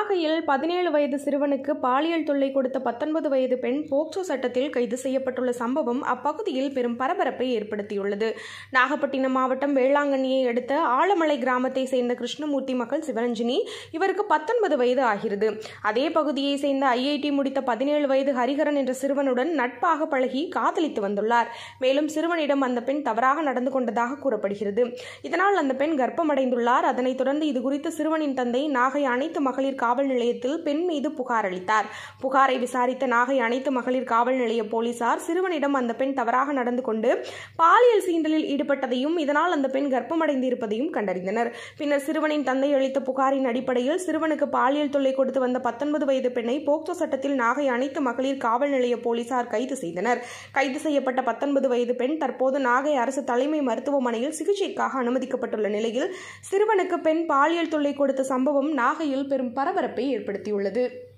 நாகையில் பதினேழு வயது சிறுவனுக்கு பாலியல் தொல்லை கொடுத்த பத்தொன்பது வயது பெண் போக்சோ சட்டத்தில் கைது செய்யப்பட்டுள்ள சம்பவம் அப்பகுதியில் பெரும் பரபரப்பை ஏற்படுத்தியுள்ளது நாகப்பட்டினம் மாவட்டம் வேளாங்கண்ணியை அடுத்த ஆலமலை கிராமத்தை சேர்ந்த கிருஷ்ணமூர்த்தி மகள் சிவரஞ்சினி இவருக்கு பத்தொன்பது வயது ஆகிறது அதே பகுதியை சேர்ந்த ஐஐடி முடித்த பதினேழு வயது ஹரிஹரன் என்ற சிறுவனுடன் நட்பாக பழகி காதலித்து வந்துள்ளார் மேலும் சிறுவனிடம் அந்த பெண் தவறாக நடந்து கொண்டதாக கூறப்படுகிறது இதனால் அந்த பெண் கர்ப்பமடைந்துள்ளார் அதனைத் தொடர்ந்து இதுகுறித்து சிறுவனின் தந்தை நாகை அனைத்து மகளிர் காவல் நிலையத்தில் பெண் மீது புகார் அளித்தார் புகாரை விசாரித்த நாகை அனைத்து மகளிர் காவல் நிலைய போலீசார் சிறுவனிடம் அந்த பெண் தவறாக நடந்து கொண்டு பாலியல் சீண்டலில் ஈடுபட்டதையும் இதனால் அந்த பெண் கர்ப்பமடைந்து இருப்பதையும் கண்டறிந்தனர் பின்னர் சிறுவனின் தந்தை அளித்த புகாரின் அடிப்படையில் சிறுவனுக்கு பாலியல் தொல்லை கொடுத்து வந்த பத்தொன்பது வயது பெண்ணை போக்சோ சட்டத்தில் நாகை அனைத்து மகளிர் காவல் நிலைய போலீசார் கைது செய்தனர் கைது செய்யப்பட்ட பத்தொன்பது வயது பெண் தற்போது நாகை அரசு தலைமை மருத்துவமனையில் சிகிச்சைக்காக அனுமதிக்கப்பட்டுள்ள நிலையில் சிறுவனுக்கு பெண் பாலியல் தொல்லை கொடுத்த சம்பவம் நாகையில் பெரும் பரபரப்பை ஏற்படுத்தியுள்ளது